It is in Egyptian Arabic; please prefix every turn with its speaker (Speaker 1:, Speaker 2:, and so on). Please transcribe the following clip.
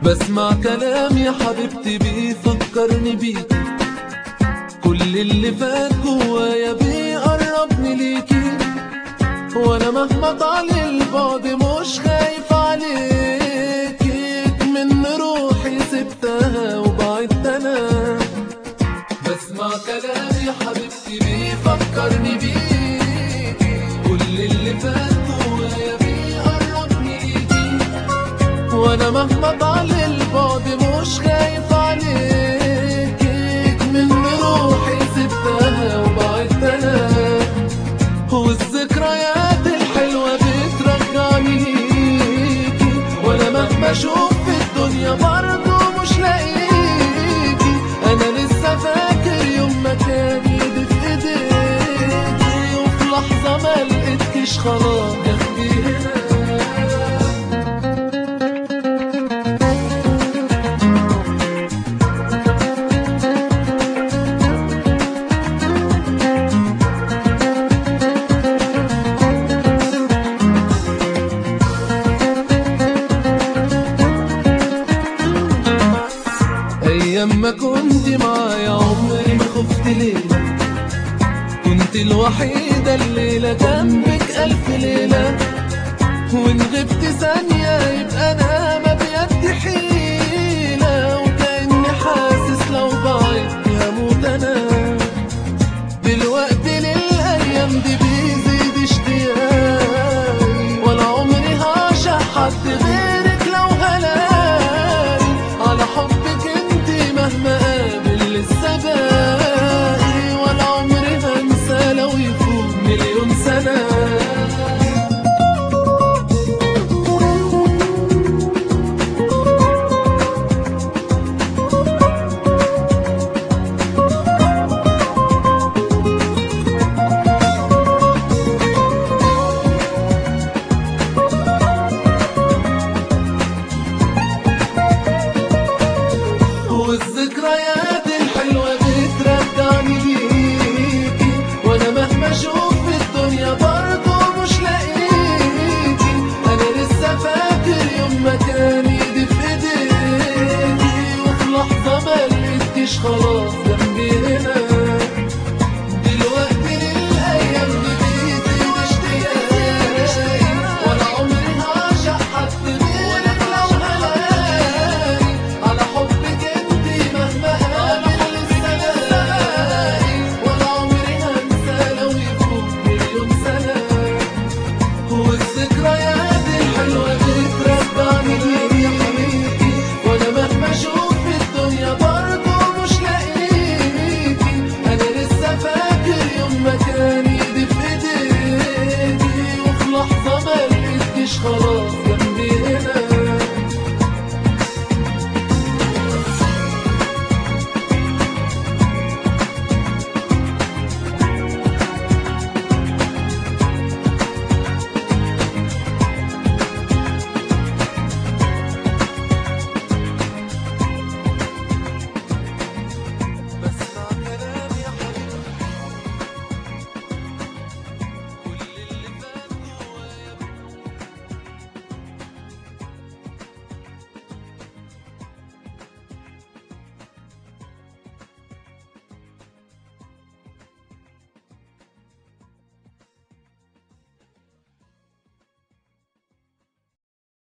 Speaker 1: بسمع كلام يا حبيبتي بيفكرني بيكي كل اللي فات جوايا بيقربني ليكي وانا مهما طال البعد مش خايف عليكي من روحي سبتها وبعدت انا بسمع كلام يا حبيبتي بيفكرني بيكي كل اللي فات جوايا بيقربني ليكي وانا مهما طال البعد مش خايف عليكي من روحي سبتها وبعدت انا والذكريات الحلوة بترجعني ليكي وانا مهما اشوف في الدنيا برضه مش لاقيكي انا لسه فاكر يوم ما كان ايدي في ايديكي وفي لحظة ما لقيتكيش خلاص جنبي هنا ايام ما كنت معايا عمري ما خفت ليلة كنت الوحيدة الليلة جنبك ألف ليلة وإن غبت ثانية يبقى أنا ما بيدي حيلة وكأني حاسس لو بعدت هموت أنا دلوقتي للأيام دي